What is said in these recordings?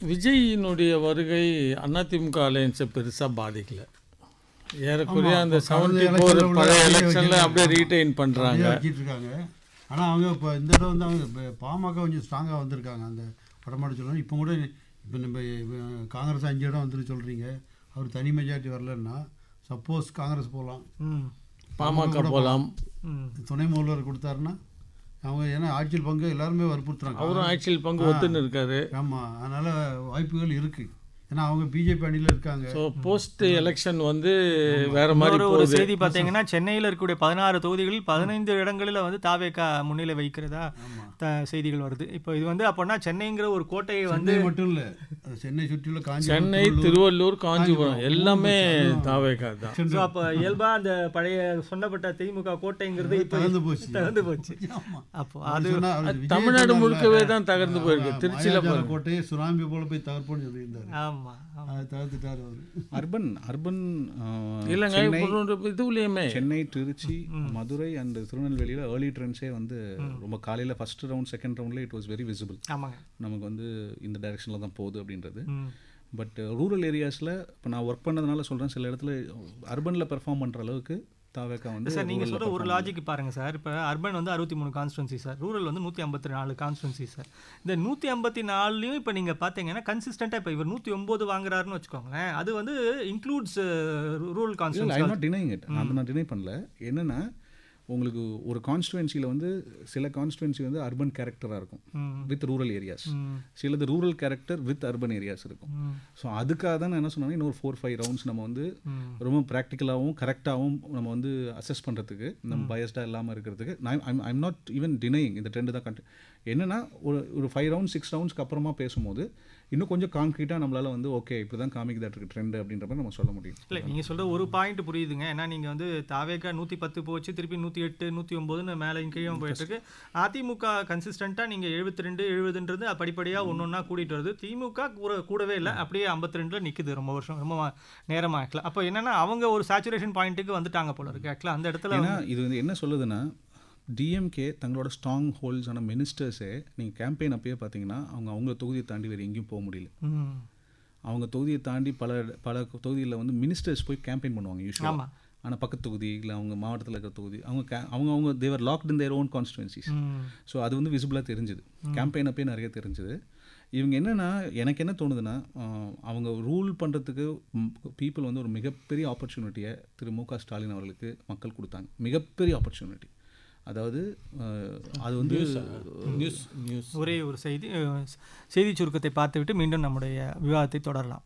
விஜயினுடைய வருகை அதிமுக அலையன்ஸை பெருசாக பாதிக்கல ஏறக்குறைய ஆமா, அந்த அப்ப செவன்டி கடந்த ஃபோர் election ல பழைய அப்படியே எலெக்ஷனில் வச்சிருக்காங்க. அப்படியே ரீட்டைன் பண்ணுறாங்க அப்படியே வச்சிட்டு இருக்காங்க ஆனால் அவங்க இப்போ இந்த தடவை வந்து அவங்க இப்ப பாமக கொஞ்சம் ஸ்ட்ராங்காக வந்திருக்காங்க அந்த வடமாடு சொல்லணும் இப்போ கூட இப்போ நம்ம இப்ப காங்கிரஸ் அஞ்சு இடம் வந்துட்டு சொல்கிறீங்க அவர் தனி மெஜாரிட்டி வரலன்னா சப்போஸ் காங்கிரஸ் போகலாம் ம் பாமக போகலாம் ம் துணை முதல்வர் கொடுத்தாருன்னா அவங்க ஏன்னா ஆட்சியில் பங்கு எல்லாருமே வற்புறுத்துறாங்க அவரும் ஆட்சியில் பங்கு ஒத்துன்னு இருக்காரு ஆமாம் அதனால் வாய்ப்புகள் இருக்குது ஏன்னா அவங்க பிஜேபி அணியில் இருக்காங்க ஸோ போஸ்ட் எலெக்ஷன் வந்து வேற மாதிரி இன்னொரு ஒரு போகுது செய்தி பார்த்தீங்கன்னா சென்னையில் இருக்கக்கூடிய பதினாறு தொகுதிகளில் பதினைந்து இடங்களில் வந்து தாவேக்கா முன்னிலை வைக்கிறதா ஆமாம் த செய்திகள் வருது இப்போ இது வந்து அப்போனா சென்னைங்கிற ஒரு கோட்டையை வந்து சென்னை மட்டும் இல்லை சென்னை சுற்றியுள்ள காஞ்சிபுரம் சென்னை திருவள்ளூர், திருவள்ளூர் காஞ்சிபுரம் காஞ்சிபுரம், எல்லாமே அதுவும் தாவேக்கா தான் ஸோ அப்போ இயல்பா அந்த பழைய சொன்னப்பட்ட திமுக கோட்டைங்கிறது இப்போ தகர்ந்து போச்சு தகர்ந்து போச்சு ஆமா. அப்போ அது அது சொன்னா- அவர் விஜய் தமிழ்நாடு சொன்னார்ல, முழுக்கவே தான் தகர்ந்து போயிருக்கு ஆமா, திருச்சியில் மாயாஜால கோட்டையை சுனாமி போல போய் தகர்ப்போன்னு சொல்லியிருந்தாரு ஆமா ஆமா. அதை தகர்த்துட்டாரு அவரு அர்பன் அர்பன் இல்லைங்க சென்னை இப்போ ஒரு இதுலேயுமே சென்னை திருச்சி மதுரை அண்ட் திருநெல்வேலியில் ஏர்லி ட்ரெண்ட்ஸே வந்து ரொம்ப காலையில் ஃபர்ஸ்ட் ரவுண்ட் செகண்ட் ரவுண்டில் இட் வாஸ் வெரி விசிபிள் ஆமாங்க நமக்கு வந்து இந்த டைரெக்ஷனில் தான் போகுது அப்படின்றது ம் பட் ரூரல் ஏரியாஸில் இப்போ நான் ஒர்க் பண்ணதுனால சொல்கிறேன் சில இடத்துல அர்பனில் பெர்ஃபார்ம் பண்ணுற அளவுக்கு தாவேக்கா வந்து சார் நீங்கள் rural ல சொல்ற ஒரு perform லாஜிக் பாருங்க சார் இப்போ அர்பன் வந்து அறுபத்தி மூணு கான்ஸ்டுவன்சி சார் ரூரல் வந்து நூற்றி ஐம்பத்தி நாலு கான்ஸ்டுவன்சி சார் இந்த நூற்றி ஐம்பத்தி நாலுலையும் இப்போ நீங்கள் பார்த்தீங்கன்னா கன்சிஸ்டண்ட்டாக இப்போ இவர் நூற்றி ஒம்பது வாங்குறாருன்னு வச்சுக்கோங்களேன் அது வந்து இன்க்ளூட்ஸ் ரூரல் இல்லை I constituency not denying it அதை நான் டினை பண்ணல என்னன்னா உங்களுக்கு ஒரு கான்ஸ்டுவன்சியில் வந்து சில கான்ஸ்டுவன்சி வந்து அர்பன் கேரக்டராக இருக்கும் வித் ரூரல் ஏரியாஸ் சிலது rural character with urban areas இருக்கும் ஸோ அதுக்காக தான் நான் என்ன சொன்னேன்னா இன்னொரு ஃபோர் ஃபைவ் ரவுண்ட்ஸ் நம்ம வந்து ரொம்ப ப்ராக்டிக்கலாகவும் கரெக்டாகவும் நம்ம வந்து அசஸ் பண்ணுறதுக்கு நம்ம பயஸ்டாக இல்லாமல் இருக்கிறதுக்கு நான் ஐம் நாட் ஈவன் டினைங் இந்த ட்ரெண்டு தான் கண்டு என்னன்னா ஒரு ஒரு ஃபைவ் ரவுண்ட் சிக்ஸ் ரவுண்ட்ஸ்க்கு அப்புறமா பேசும்போது இன்னும் கொஞ்சம் கான்க்ரீட்டாக நம்மளால வந்து ஓகே இப்படி தான் காமிக்குதாட்டு இருக்கு ட்ரெண்ட் அப்படின்ற மாதிரி நம்ம சொல்ல முடியும் இல்லை நீங்கள் சொல்ற ஒரு பாயிண்ட் புரியுதுங்க ஏன்னா நீங்கள் வந்து தாவேக்கா நூற்றி பத்து போச்சு திருப்பி நூற்றி எட்டு நூற்றி ஒம்போதுன்னு மேலே கீழே போயிட்டு இருக்கு அதிமுக கன்சிஸ்டண்ட்டாக நீங்கள் எழுபத்தி ரெண்டு எழுபதுன்றது படிப்படியாக ஒன்று ஒன்றா கூட்டிகிட்டு வருது திமுக கூட கூடவே இல்லை அப்படியே ஐம்பத்தி ரெண்டில் நிற்குது ரொம்ப வருஷம் ரொம்ப வா- நேரமா ஆக்கலாம் அப்போ என்னன்னா அவங்க ஒரு சேச்சுரேஷன் பாயிண்ட்டுக்கு வந்துட்டாங்க போல இருக்கு ஆக்சுவலாக அந்த இடத்துல ஏன்னா இது வந்து என்ன சொல்லுதுன்னா டிஎம்கே தங்களோட ஸ்ட்ராங் ஹோல்ட்ஸான மினிஸ்டர்ஸே நீங்கள் கேம்பெயின் அப்பயே பார்த்தீங்கன்னா அவங்க அவங்க தொகுதியை தாண்டி வேறு எங்கேயும் போக முடியல ம் அவங்க தொகுதியை தாண்டி பல பல தொகுதியில் வந்து மினிஸ்டர்ஸ் போய் கேம்பெயின் பண்ணுவாங்க யூஸ்வலாக ஆமா. ஆனால் பக்கத்து தொகுதி இல்லை அவங்க மாவட்டத்தில் இருக்கிற தொகுதி அவங்க ca- அவங்க அவங்க they were locked in their own constituencies ம் ஸோ அது வந்து விசிபிளாக தெரிஞ்சுது கேம்பெயின் அப்பயே நிறைய தெரிஞ்சுது இவங்க என்னன்னா எனக்கு என்ன தோணுதுன்னா ஆஹ், அவங்க ரூல் பண்ணுறதுக்கு பீப்புள் வந்து ஒரு மிகப்பெரிய ஆப்பர்ச்சுனிட்டியை திரு மு க ஸ்டாலின் அவர்களுக்கு மக்கள் கொடுத்தாங்க மிகப்பெரிய ஆப்பர்ச்சுனிட்டி அதாவது ஆஹ், அது வந்து நியூஸ் நியூஸ் ஒரே ஒரு செய்தி அஹ், செய்தி சுருக்கத்தை பார்த்துவிட்டு மீண்டும் நம்முடைய விவாதத்தை தொடரலாம்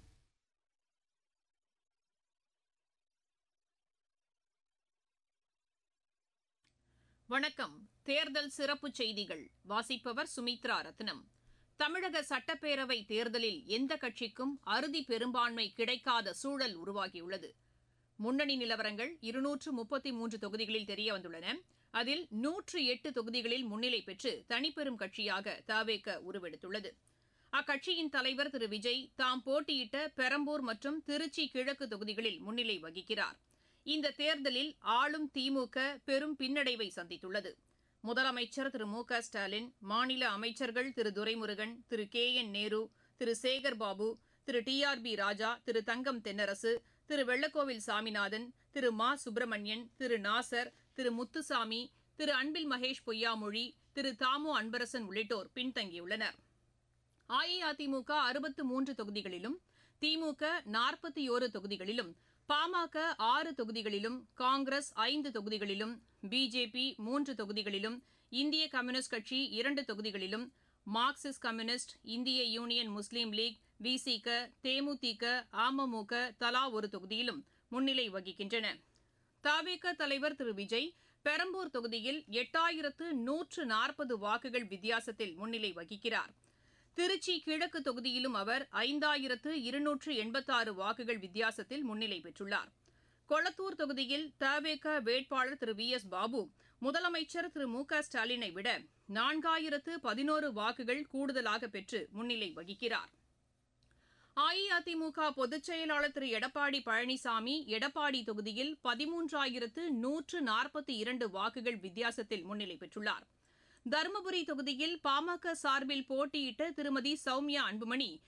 வணக்கம் தேர்தல் சிறப்பு செய்திகள் வாசிப்பவர் சுமித்ரா ரத்னம் தமிழக சட்டப்பேரவை தேர்தலில் எந்த கட்சிக்கும் அறுதி பெரும்பான்மை கிடைக்காத சூழல் உருவாகியுள்ளது முன்னணி நிலவரங்கள் இருநூற்று முப்பத்தி மூன்று தொகுதிகளில் தெரியவந்துள்ளன அதில் நூற்று எட்டு தொகுதிகளில் முன்னிலை பெற்று தனிப்பெரும் கட்சியாக தவேக உருவெடுத்துள்ளது அக்கட்சியின் தலைவர் திரு விஜய் தாம் போட்டியிட்ட பெரம்பூர் மற்றும் திருச்சி கிழக்கு தொகுதிகளில் முன்னிலை வகிக்கிறார் இந்த தேர்தலில் ஆளும் திமுக பெரும் பின்னடைவை சந்தித்துள்ளது முதலமைச்சர் திரு மு க ஸ்டாலின் மாநில அமைச்சர்கள் Thiru Duraimurugan Thiru K N Nehru Thiru Sekar Babu Thiru T R B Raja Thiru Thangam Thennarasu Thiru Vellakovil Saminathan Thiru Ma Subramanian திரு நாசர் திரு முத்துசாமி திரு அன்பில் மகேஷ் பொய்யாமொழி திரு தாமு அன்பரசன் உள்ளிட்டோர் பின்தங்கியுள்ளனர் அஇஅதிமுக அறுபத்து மூன்று தொகுதிகளிலும் திமுக நாற்பத்தி ஓரு தொகுதிகளிலும் பாமக ஆறு தொகுதிகளிலும் காங்கிரஸ் ஐந்து தொகுதிகளிலும் பிஜேபி மூன்று தொகுதிகளிலும் இந்திய கம்யூனிஸ்ட் கட்சி இரண்டு தொகுதிகளிலும் மார்க்சிஸ்ட் கம்யூனிஸ்ட் இந்திய union Muslim league Visika Demuthika Amamuka தலா ஒரு தொகுதியிலும் முன்னிலை வகிக்கின்றன தவிக தலைவர் திரு விஜய் பெரம்பூர் தொகுதியில் எட்டாயிரத்து நூற்று நாற்பது வாக்குகள் வித்தியாசத்தில் முன்னிலை வகிக்கிறார் திருச்சி கிழக்கு தொகுதியிலும் அவர் ஐந்தாயிரத்து இருநூற்று எண்பத்தாறு வாக்குகள் வித்தியாசத்தில் முன்னிலை பெற்றுள்ளார் கொளத்தூர் தொகுதியில் தவேக வேட்பாளர் திரு வி எஸ் பாபு முதலமைச்சர் திரு மு க ஸ்டாலினை விட நான்காயிரத்து பதினோரு வாக்குகள் கூடுதலாக பெற்று முன்னிலை வகிக்கிறார் அஇஅதிமுக பொதுச் செயலாளர் திரு எடப்பாடி பழனிசாமி எடப்பாடி தொகுதியில் பதிமூன்றாயிரத்து நூற்று நாற்பத்தி இரண்டு வாக்குகள் வித்தியாசத்தில் முன்னிலை பெற்றுள்ளார் தருமபுரி தொகுதியில் பாமக சார்பில் போட்டியிட்ட திருமதி சௌமியா அன்புமணி